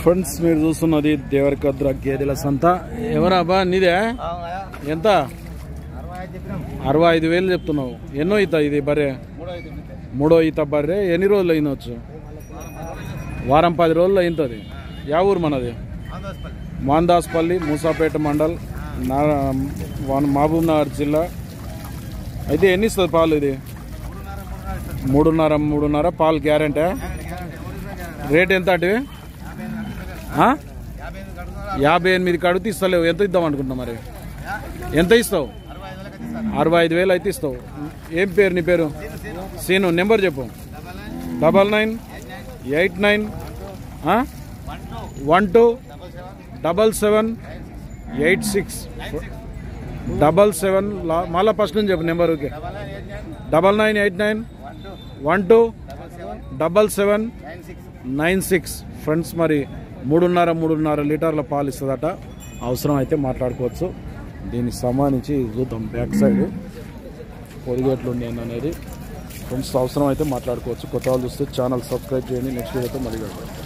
Friends మీరు చూస్తున్నది దేవరకద్ర గేదెల సంత ఎవరాబా నీదే ఎంత అరవై ఐదు వేలు చెప్తున్నావు ఎన్నో ఈత ఇది బర్రె మూడో ఈత బర్రె ఎన్ని రోజులు అయినవచ్చు వారం పది రోజులు అయింది యా ఊరు మనది మాందాస్పల్లి మూసాపేట మండల్ నా వన్ మహబూబ్ నగర్ జిల్లా అయితే ఎన్ని ఇస్తుంది పాలు ఇది మూడున్నర మూడున్నర పాలు గ్యారెంటీ రేట్ ఎంత అంటే ఆ? యాభై ఎనిమిది కడుగుతూ ఇస్తలేవు ఎంత ఇద్దాం అనుకుంటున్నావు మరి ఎంత ఇస్తావు అరవై ఐదు వేలు అయితే ఇస్తావు ఏం పేరు నీ పేరు సీను నెంబర్ చెప్పు double nine eight nine one two double seven eight six double seven మళ్ళీ ఫస్ట్ నుంచి చెప్పు number okay double nine eight nine one two double seven nine six friends మరి మూడున్నర మూడున్నర లీటర్ల పాలు ఇస్తుందట అవసరం అయితే మాట్లాడుకోవచ్చు దీనికి సంబంధించి చూద్దాం బ్యాక్ సైడ్ పొడిగేట్లు ఉన్నాయి అనేది ఫ్రెండ్స్ అవసరం అయితే మాట్లాడుకోవచ్చు కొత్త వాళ్ళు చూస్తే ఛానల్ సబ్స్క్రైబ్ చేయండి నెక్స్ట్ వీడియోతో మళ్ళీ కలుద్దాం.